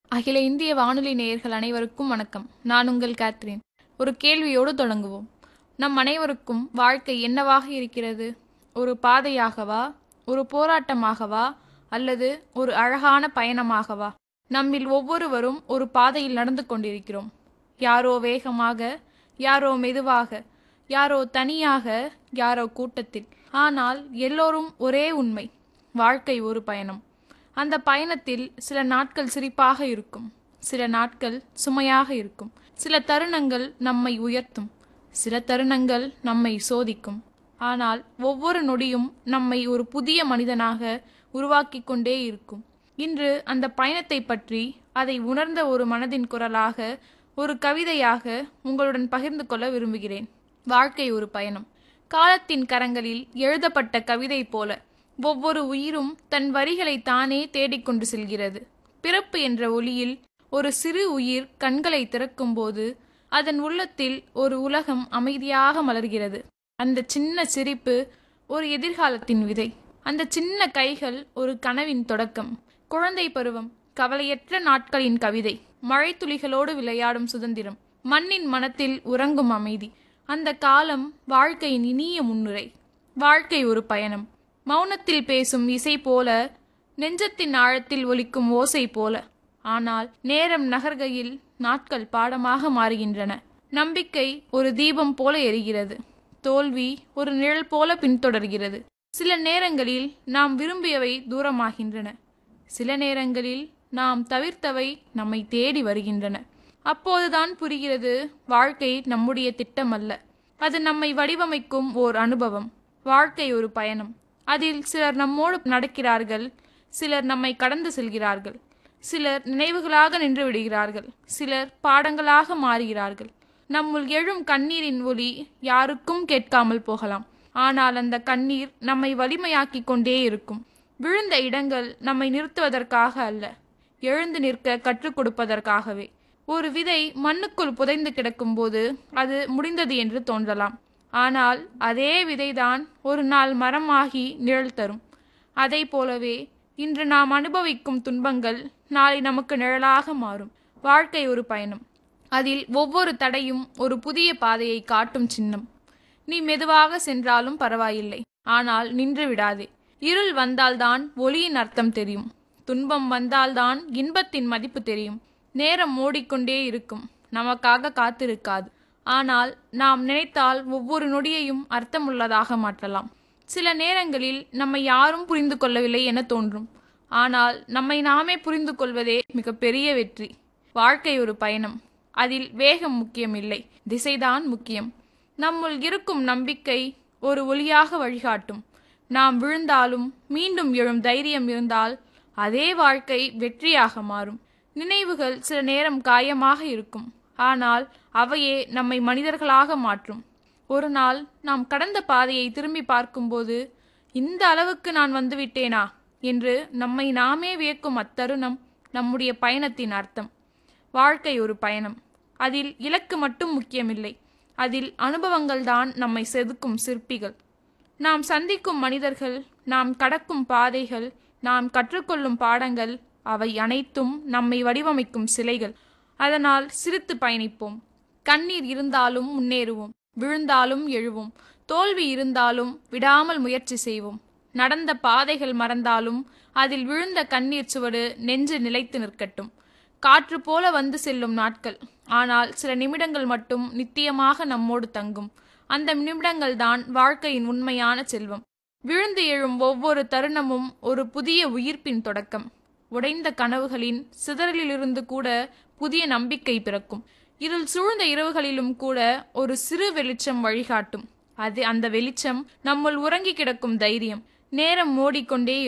அகில இந்திய வானொலி நேயர்கள் அனைவருக்கும் வணக்கம் நான் உங்கள் கேத்ரின் ஒரு கேள்வியோடு தொடங்குவோம் நம் அனைவருக்கும் வாழ்க்கை என்னவாக இருக்கிறது ஒரு பாதையாகவா ஒரு போராட்டமாகவா அல்லது ஒரு அழகான பயணமாகவா நம்மில் ஒவ்வொருவரும் ஒரு பாதையில் நடந்து கொண்டிருக்கிறோம் யாரோ வேகமாக யாரோ மெதுவாக யாரோ தனியாக யாரோ கூட்டத்தில் ஆனால் எல்லோரும் ஒரே உண்மை வாழ்க்கை ஒரு பயணம் அந்த பயணத்தில் சில நாட்கள் சிரிப்பாக இருக்கும் சில நாட்கள் சுமையாக இருக்கும் சில தருணங்கள் நம்மை உயர்த்தும் சில தருணங்கள் நம்மை சோதிக்கும் ஆனால் ஒவ்வொரு நொடியும் நம்மை ஒரு புதிய மனிதனாக உருவாக்கி கொண்டே இருக்கும் இன்று அந்த பயணத்தை பற்றி அதை உணர்ந்த ஒரு மனதின் குரலாக ஒரு கவிதையாக உங்களுடன் பகிர்ந்து கொள்ள விரும்புகிறேன் வாழ்க்கை ஒரு பயணம் காலத்தின் கரங்களில் எழுதப்பட்ட கவிதை போல ஒவ்வொரு உயிரும் தன் வரிகளை தானே தேடிக்கொண்டு செல்கிறது பிறப்பு என்ற ஒளியில் ஒரு சிறு உயிர் கண்களை திறக்கும்போது அதன் உள்ளத்தில் ஒரு உலகம் அமைதியாக மலர்கிறது அந்த சின்ன சிரிப்பு ஒரு எதிர்காலத்தின் விதை அந்த சின்ன கைகள் ஒரு கனவின் தொடக்கம் குழந்தை பருவம் கவலையற்ற நாட்களின் கவிதை மழை துளிகளோடு விளையாடும் சுதந்திரம் மண்ணின் மனத்தில் உறங்கும் அமைதி அந்த காலம் வாழ்க்கையின் இனிய முன்னுரை வாழ்க்கை ஒரு பயணம் மௌனத்தில் பேசும் இசை போல நெஞ்சத்தின் ஆழத்தில் ஒலிக்கும் ஓசை போல ஆனால் நேரம் நகர்கையில் நாட்கள் பாடமாக மாறுகின்றன நம்பிக்கை ஒரு தீபம் போல எரிகிறது தோல்வி ஒரு நிழல் போல பின்தொடர்கிறது சில நேரங்களில் நாம் விரும்பியவை தூரமாகின்றன சில நேரங்களில் நாம் தவிர்த்தவை நம்மை தேடி வருகின்றன அப்போதுதான் புரிகிறது வாழ்க்கை நம்முடைய திட்டம் அல்ல அது நம்மை வடிவமைக்கும் ஓர் அனுபவம் வாழ்க்கை ஒரு பயணம் அதில் சிலர் நம்மோடு நடக்கிறார்கள் சிலர் நம்மை கடந்து செல்கிறார்கள் சிலர் நினைவுகளாக நின்று விடுகிறார்கள் சிலர் பாடங்களாக மாறுகிறார்கள் நம்முள் எழும் கண்ணீரின் ஒலி யாருக்கும் கேட்காமல் போகலாம் ஆனால் அந்த கண்ணீர் நம்மை வலிமையாக்கி கொண்டே இருக்கும் விழுந்த இடங்கள் நம்மை நிறுத்துவதற்காக அல்ல எழுந்து நிற்க கற்றுக் கொடுப்பதற்காகவே ஒரு விதை மண்ணுக்குள் புதைந்து கிடக்கும்போது அது முடிந்தது என்று தோன்றலாம் ஆனால் அதே விதைதான் ஒரு நாள் மரமாகி நிழல் தரும் அதை போலவே இன்று நாம் அனுபவிக்கும் துன்பங்கள் நாளை நமக்கு நிழலாக மாறும் வாழ்க்கை ஒரு பயணம் அதில் ஒவ்வொரு தடையும் ஒரு புதிய பாதையை காட்டும் சின்னம் நீ மெதுவாக சென்றாலும் பரவாயில்லை ஆனால் நின்று விடாதே இருள் வந்தால்தான் ஒளியின் அர்த்தம் தெரியும் துன்பம் வந்தால்தான் இன்பத்தின் மதிப்பு தெரியும் நேரம் ஓடிக்கொண்டே இருக்கும் நமக்காக காத்திருக்காது ஆனால் நாம் நினைத்தால் ஒவ்வொரு நொடியையும் அர்த்தமுள்ளதாக மாற்றலாம் சில நேரங்களில் நம்மை யாரும் புரிந்து கொள்ளவில்லை என தோன்றும் ஆனால் நம்மை நாமே புரிந்து கொள்வதே மிகப்பெரிய வெற்றி வாழ்க்கை ஒரு பயணம் அதில் வேகம் முக்கியமில்லை திசைதான் முக்கியம் நம்முள் இருக்கும் நம்பிக்கை ஒரு ஒளியாக வழிகாட்டும் நாம் விழுந்தாலும் மீண்டும் எழும் தைரியம் இருந்தால் அதே வாழ்க்கை வெற்றியாக மாறும் நினைவுகள் சில நேரம் காயமாக இருக்கும் ஆனால் அவையே நம்மை மனிதர்களாக மாற்றும் ஒரு நாள் நாம் கடந்த பாதையை திரும்பி பார்க்கும்போது இந்த அளவுக்கு நான் வந்துவிட்டேனா என்று நம்மை நாமே வியக்கும் அத்தருணம் நம்முடைய பயணத்தின் அர்த்தம் வாழ்க்கை ஒரு பயணம் அதில் இலக்கு மட்டும் முக்கியமில்லை அதில் அனுபவங்கள் தான் நம்மை செதுக்கும் சிற்பிகள் நாம் சந்திக்கும் மனிதர்கள் நாம் கடக்கும் பாதைகள் நாம் கற்றுக்கொள்ளும் பாடங்கள் அவை அனைத்தும் நம்மை வடிவமைக்கும் சிலைகள் அதனால் சிரித்து பயணிப்போம் கண்ணீர் இருந்தாலும் முன்னேறுவோம் விழுந்தாலும் எழுவோம் தோல்வி இருந்தாலும் விடாமல் முயற்சி செய்வோம் நடந்த பாதைகள் மறந்தாலும் அதில் விழுந்த கண்ணீர் சுவடு நெஞ்சு நிலைத்து நிற்கட்டும் காற்று போல வந்து செல்லும் நாட்கள் ஆனால் சில நிமிடங்கள் மட்டும் நித்தியமாக நம்மோடு தங்கும் அந்த நிமிடங்கள் தான் வாழ்க்கையின் உண்மையான செல்வம் விழுந்து எழும் ஒவ்வொரு தருணமும் ஒரு புதிய உயிர்ப்பின் தொடக்கம் உடைந்த கனவுகளின் சிதறலிலிருந்து கூட புதிய நம்பிக்கை பிறக்கும் இருள் சூழ்ந்த இரவுகளிலும் கூட ஒரு சிறு வெளிச்சம் வழிகாட்டும் அது அந்த வெளிச்சம் நம்முள் உறங்கி கிடக்கும் தைரியம் நேரம் ஓடிக்கொண்டே